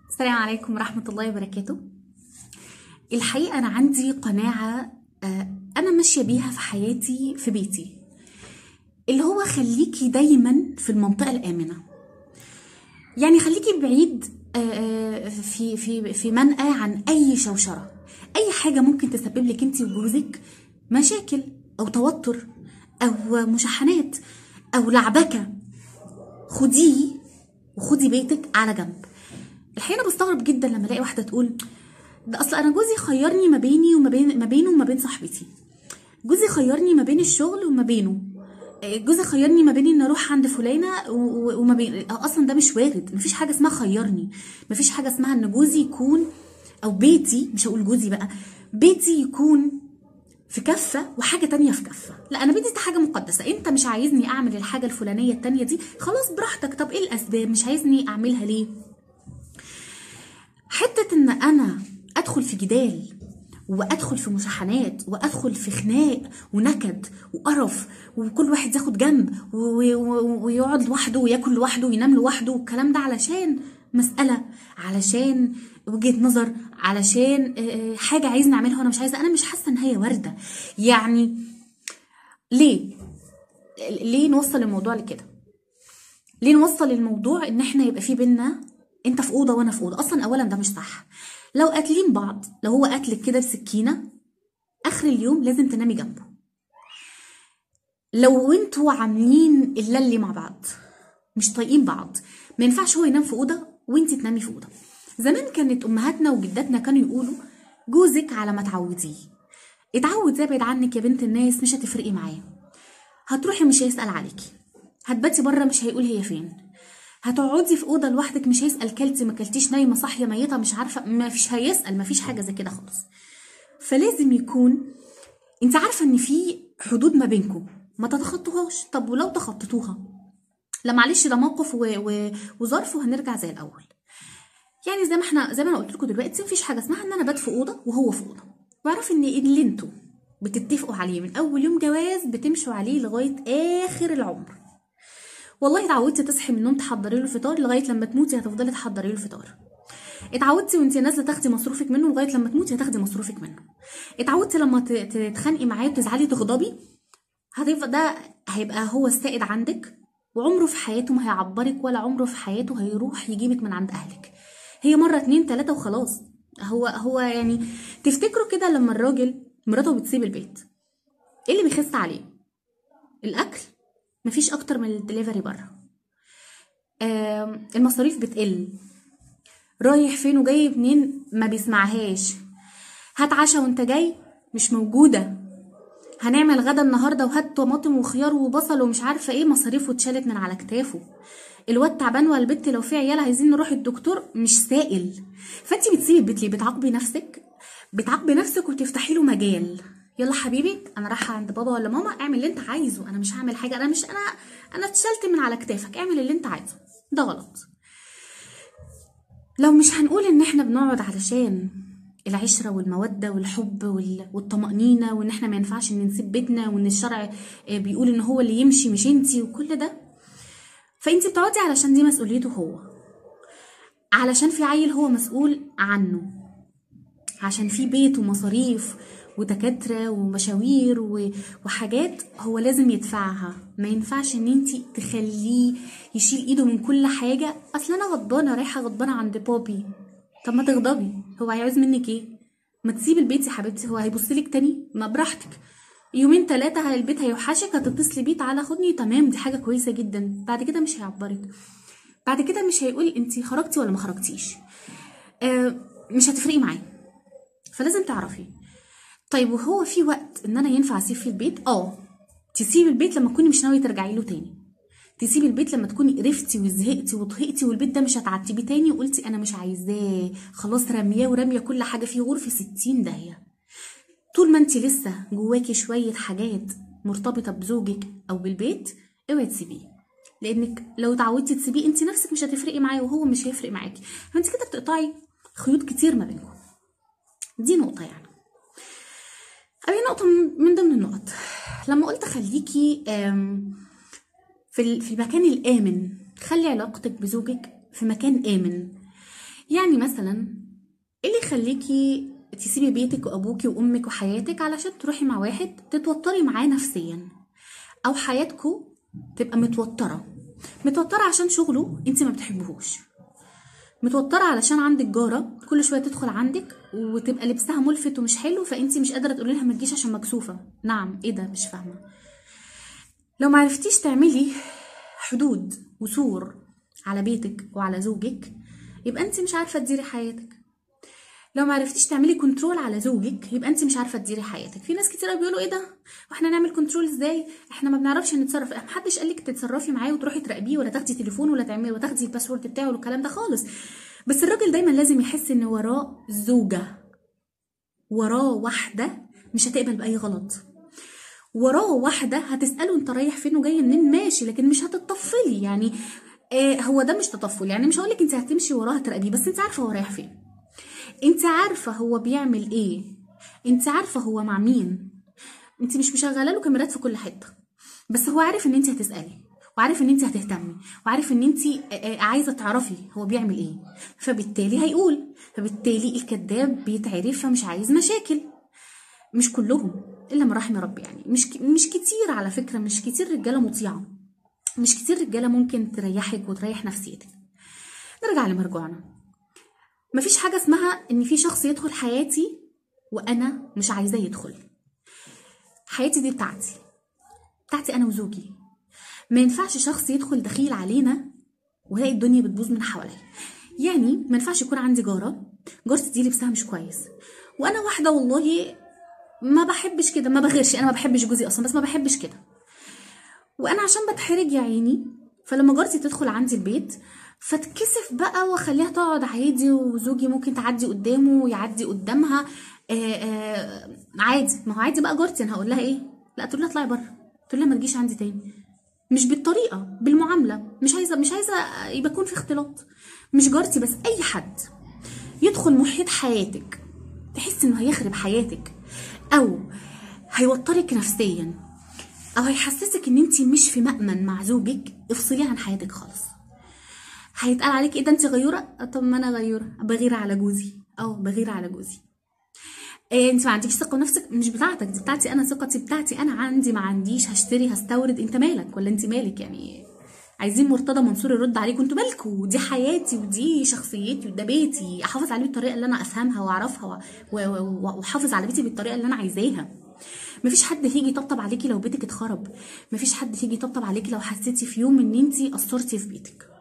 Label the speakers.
Speaker 1: السلام عليكم ورحمة الله وبركاته الحقيقة أنا عندي قناعة آه، أنا ماشية بيها في حياتي في بيتي اللي هو خليكي دايما في المنطقة الآمنة يعني خليكي بعيد آه، آه، في في في منأى عن أي شوشرة أي حاجة ممكن تسبب لك أنت وجوزك مشاكل أو توتر أو مشاحنات أو لعبكة خديه وخدي بيتك على جنب الحقيقه انا بستغرب جدا لما الاقي واحده تقول ده اصل انا جوزي خيرني ما بيني وما بين ما بينه وما بين صاحبتي جوزي خيرني ما بين الشغل وما بينه آه، جوزي خيرني ما بين ان اروح عند فلانه و- و- وما بين آه، اصلا ده مش وارد مفيش حاجه اسمها خيرني مفيش حاجه اسمها ان جوزي يكون او بيتي مش هقول جوزي بقى بيتي يكون في كفة وحاجة تانية في كفة لا أنا بدي دي حاجة مقدسة أنت مش عايزني أعمل الحاجة الفلانية التانية دي خلاص براحتك طب إيه الأسباب مش عايزني أعملها ليه حتة إن أنا أدخل في جدال وأدخل في مشاحنات وأدخل في خناق ونكد وقرف وكل واحد ياخد جنب و- و- ويقعد لوحده وياكل لوحده وينام لوحده والكلام ده علشان مسألة علشان وجهة نظر علشان آه، آه، حاجة عايزني أعملها وأنا مش عايزة أنا مش حاسة إن هي واردة يعني ليه؟ ليه نوصل الموضوع لكده؟ ليه نوصل الموضوع ان احنا يبقى في بينا انت في اوضه وانا في اوضه اصلا اولا ده مش صح لو قاتلين بعض لو هو قاتلك كده بسكينه اخر اليوم لازم تنامي جنبه لو انتوا عاملين اللي مع بعض مش طايقين بعض ما ينفعش هو ينام في اوضه وانت تنامي في اوضه زمان كانت امهاتنا وجداتنا كانوا يقولوا جوزك على ما تعوديه اتعود يبعد عنك يا بنت الناس مش هتفرقي معاه هتروحي مش هيسأل عليكي هتباتي بره مش هيقول هي فين هتقعدي في اوضه لوحدك مش هيسال كلتي ما كلتيش نايمه صاحيه ميته مش عارفه ما فيش هيسال ما فيش حاجه زي كده خالص فلازم يكون انت عارفه ان في حدود ما بينكم ما تتخطوهاش طب ولو تخطيتوها لا معلش ده موقف و... و... وظرف وهنرجع زي الاول يعني زي ما احنا زي ما انا قلت لكم دلوقتي مفيش حاجه اسمها ان انا بات في اوضه وهو في اوضه واعرفي ان اللي انتوا بتتفقوا عليه من اول يوم جواز بتمشوا عليه لغايه اخر العمر والله اتعودتي تصحي من النوم تحضري له الفطار لغايه لما تموتي هتفضلي تحضري له الفطار اتعودتي وانت نازله تاخدي مصروفك منه لغايه لما تموتي هتاخدي مصروفك منه اتعودتي لما ت- تتخانقي معاه وتزعلي تغضبي هتبقى ده هيبقى هو السائد عندك وعمره في حياته ما هيعبرك ولا عمره في حياته هيروح يجيبك من عند اهلك هي مره اتنين تلاته وخلاص هو هو يعني تفتكروا كده لما الراجل مراته بتسيب البيت ايه اللي بيخس عليه الاكل مفيش اكتر من الدليفري بره آم، المصاريف بتقل رايح فين وجاي منين ما بيسمعهاش هات عشا وانت جاي مش موجودة هنعمل غدا النهارده وهات طماطم وخيار وبصل ومش عارفه ايه مصاريفه اتشالت من على كتافه الواد تعبان ولا البت لو في عيال عايزين نروح الدكتور مش سائل فانت بتسيبي البيت ليه بتعاقبي نفسك بتعاقبي نفسك وتفتحي له مجال يلا حبيبي انا رايحه عند بابا ولا ماما اعمل اللي انت عايزه انا مش هعمل حاجه انا مش انا انا اتشلت من على كتافك اعمل اللي انت عايزه ده غلط لو مش هنقول ان احنا بنقعد علشان العشرة والمودة والحب وال- والطمأنينة وان احنا ما ينفعش ان نسيب بيتنا وان الشرع آه، بيقول ان هو اللي يمشي مش انتي وكل ده فانتي بتقعدي علشان دي مسؤوليته هو علشان في عيل هو مسؤول عنه عشان في بيت ومصاريف ودكاترة ومشاوير و- وحاجات هو لازم يدفعها ما ينفعش ان انتي تخليه يشيل ايده من كل حاجة اصل انا غضبانة رايحة غضبانة عند بابي طب ما تغضبي هو هيعوز منك ايه ما تسيب البيت يا حبيبتي هو هيبصلك تاني ما براحتك يومين ثلاثة البيت هيوحشك هتتصلي بيه تعالى خدني تمام دي حاجة كويسة جدا بعد كده مش هيعبرك بعد كده مش هيقول انت خرجتي ولا ما خرجتيش آه مش هتفرقي معاه فلازم تعرفي طيب وهو في وقت ان انا ينفع اسيب فيه البيت اه تسيبي البيت لما تكوني مش ناويه ترجعي له تاني تسيبي البيت لما تكوني قرفتي وزهقتي وطهقتي والبيت ده مش هتعتبيه تاني وقلتي انا مش عايزاه خلاص رمياه وراميه كل حاجه فيه غرفه ستين داهيه طول ما انت لسه جواكي شويه حاجات مرتبطه بزوجك او بالبيت اوعي تسيبيه لانك لو اتعودتي تسيبيه انت نفسك مش هتفرقي معاه وهو مش هيفرق معاكي فانت كده بتقطعي خيوط كتير ما بينكم دي نقطه يعني أي نقطة من من ضمن النقط لما قلت خليكي آم، في ال- في المكان الآمن خلي علاقتك بزوجك في مكان آمن يعني مثلا ايه اللي يخليكي تسيبي بيتك وابوكي وامك وحياتك علشان تروحي مع واحد تتوتري معاه نفسيا او حياتكو تبقى متوتره متوتره عشان شغله انت ما بتحبهوش متوتره علشان عندك جاره كل شويه تدخل عندك وتبقى لبسها ملفت ومش حلو فانت مش قادره تقولي لها ما تجيش عشان مكسوفه نعم ايه ده مش فاهمه لو معرفتيش تعملي حدود وسور على بيتك وعلى زوجك يبقى انت مش عارفه تديري حياتك لو ما عرفتيش تعملي كنترول على زوجك يبقى انت مش عارفه تديري حياتك في ناس كتير بيقولوا ايه ده واحنا نعمل كنترول ازاي احنا ما بنعرفش نتصرف محدش قالك تتصرفي معاه وتروحي تراقبيه ولا تاخدي تليفون ولا تعملي وتاخدي الباسورد بتاعه والكلام ده خالص بس الراجل دايما لازم يحس ان وراه زوجه وراه واحده مش هتقبل باي غلط وراه واحده هتساله انت رايح فين وجاي منين ماشي لكن مش هتطفلي يعني آه هو ده مش تطفل يعني مش هقولك انت هتمشي وراه تراقبيه بس انت عارفه هو رايح فين انت عارفه هو بيعمل ايه انت عارفه هو مع مين انت مش مشغله له كاميرات في كل حته بس هو عارف ان انت هتسالي وعارف ان انت هتهتمي وعارف ان انت عايزه تعرفي هو بيعمل ايه فبالتالي هيقول فبالتالي الكذاب بيتعرف فمش عايز مشاكل مش كلهم الا من رحم ربي يعني مش مش كتير على فكره مش كتير رجاله مطيعه مش كتير رجاله ممكن تريحك وتريح نفسيتك نرجع لمرجوعنا مفيش حاجة اسمها إن في شخص يدخل حياتي وأنا مش عايزاه يدخل حياتي دي بتاعتي بتاعتي أنا وزوجي ما ينفعش شخص يدخل دخيل علينا ولاقي الدنيا بتبوظ من حواليا يعني ما ينفعش يكون عندي جارة جارتي دي لبسها مش كويس وأنا واحدة والله ما بحبش كده ما بغيرش أنا ما بحبش جوزي أصلا بس ما بحبش كده وأنا عشان بتحرج يا عيني فلما جارتي تدخل عندي البيت فتكسف بقى واخليها تقعد عادي وزوجي ممكن تعدي قدامه ويعدي قدامها آآ آآ عادي ما هو عادي بقى جارتي انا هقول لها ايه لا تقول لها اطلعي بره تقول لها ما تجيش عندي تاني مش بالطريقه بالمعامله مش عايزه مش عايزه يبقى يكون في اختلاط مش جارتي بس اي حد يدخل محيط حياتك تحس انه هيخرب حياتك او هيوترك نفسيا او هيحسسك ان انت مش في مأمن مع زوجك افصليه عن حياتك خالص هيتقال عليك ايه ده انت غيوره طب ما انا غيوره بغير على جوزي اه بغير على جوزي إيه انت ما عندكش ثقه بنفسك مش بتاعتك دي بتاعتي انا ثقتي بتاعتي انا عندي ما عنديش هشتري هستورد انت مالك ولا انت مالك يعني عايزين مرتضى منصور يرد عليكم انتوا مالكوا دي حياتي ودي شخصيتي وده بيتي احافظ عليه بالطريقه اللي انا افهمها واعرفها واحافظ على بيتي بالطريقه اللي انا عايزاها مفيش حد هيجي يطبطب عليكي لو بيتك اتخرب مفيش حد هيجي يطبطب عليكي لو حسيتي في يوم ان انت قصرتي في بيتك